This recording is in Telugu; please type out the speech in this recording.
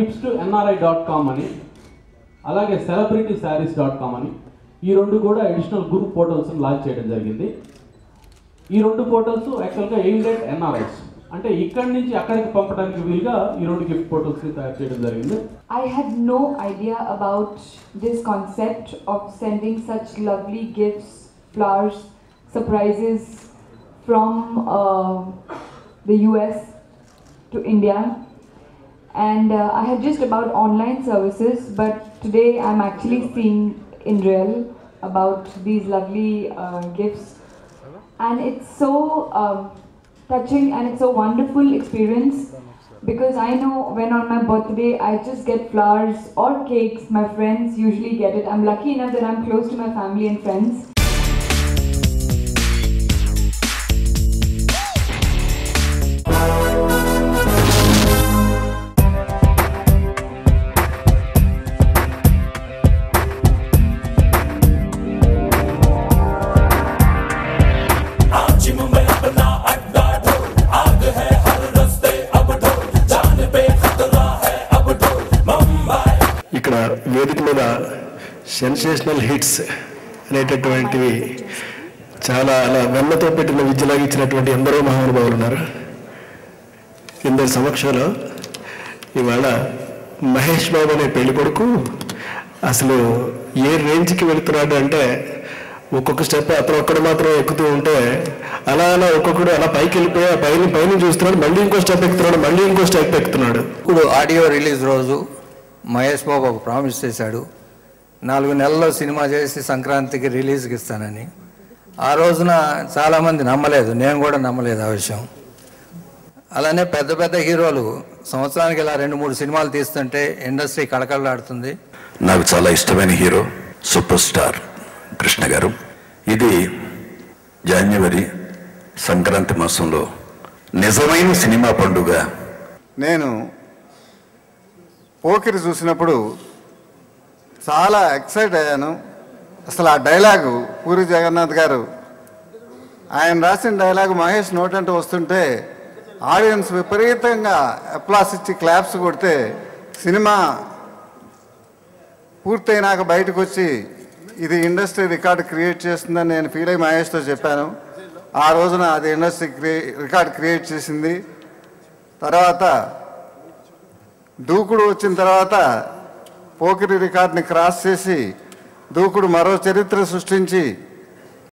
Gifts to NRI dot com అని అలాగే సెలబ్రిటీ శారీస్ డాట్ కామ్ అని ఈ రెండు కూడా అడిషనల్ గ్రూప్ పోర్టల్స్ లాంచ్ చేయడం జరిగింది ఈ రెండు పోర్టల్స్ యాక్చువల్గా ఎయిమ్డ్ ఎట్ ఎన్ఆర్ఐస్ అంటే ఇక్కడి నుంచి అక్కడికి పంపడానికి వీలుగా ఈ రెండు గిఫ్ట్ పోర్టల్స్ తయారు చేయడం జరిగింది I had no idea about this concept of sending such lovely gifts, flowers, surprises from uh, the US to India. And uh, I had just about online services, but today I'm actually seeing in real about these lovely uh, gifts. And it's so um, touching and it's a wonderful experience because I know when on my birthday I just get flowers or cakes, my friends usually get it. I'm lucky enough that I'm close to my family and friends. ఇక్కడ వేదిక మీద సెన్సేషనల్ హిట్స్ అనేటటువంటివి చాలా అలా వెన్నతో పెట్టిన విద్యలాగా ఇచ్చినటువంటి ఎందరో మహానుభావులు ఉన్నారు ఇందరి సమక్షంలో ఇవాళ మహేష్ బాబు అనే పెళ్లి కొడుకు అసలు ఏ రేంజ్కి వెళుతున్నాడు అంటే ఒక్కొక్క స్టెప్ అతను ఒక్కడు మాత్రం ఎక్కుతూ ఉంటే అలా అలా ఒక్కొక్కడు అలా పైకి వెళ్ళిపోయి ఆ పైన పైన చూస్తున్నాడు మళ్ళీ ఇంకో స్టెప్ ఎక్కుతున్నాడు మళ్ళీ ఇంకో స్టెప్ ఎక్కుతున్నాడు ఇప్పుడు ఆడియో రిలీజ్ రోజు మహేష్ బాబు ఒక ప్రామిస్ చేశాడు నాలుగు నెలల్లో సినిమా చేసి సంక్రాంతికి రిలీజ్కి ఇస్తానని ఆ రోజున చాలామంది నమ్మలేదు నేను కూడా నమ్మలేదు ఆ విషయం అలానే పెద్ద పెద్ద హీరోలు సంవత్సరానికి ఇలా రెండు మూడు సినిమాలు తీస్తుంటే ఇండస్ట్రీ కళకళలాడుతుంది నాకు చాలా ఇష్టమైన హీరో సూపర్ స్టార్ కృష్ణ గారు ఇది జాన్యువరి సంక్రాంతి మాసంలో నిజమైన సినిమా పండుగ నేను పోకిరి చూసినప్పుడు చాలా ఎక్సైట్ అయ్యాను అసలు ఆ డైలాగు పూరి జగన్నాథ్ గారు ఆయన రాసిన డైలాగు మహేష్ నోటంటూ వస్తుంటే ఆడియన్స్ విపరీతంగా అప్లాస్ ఇచ్చి క్లాప్స్ కొడితే సినిమా పూర్తయినాక బయటకు వచ్చి ఇది ఇండస్ట్రీ రికార్డ్ క్రియేట్ చేస్తుందని నేను ఫీల్ అయ్యి మహేష్తో చెప్పాను ఆ రోజున అది ఇండస్ట్రీ క్రియే రికార్డ్ క్రియేట్ చేసింది తర్వాత దూకుడు వచ్చిన తర్వాత పోకిరి రికార్డ్ని క్రాస్ చేసి దూకుడు మరో చరిత్ర సృష్టించి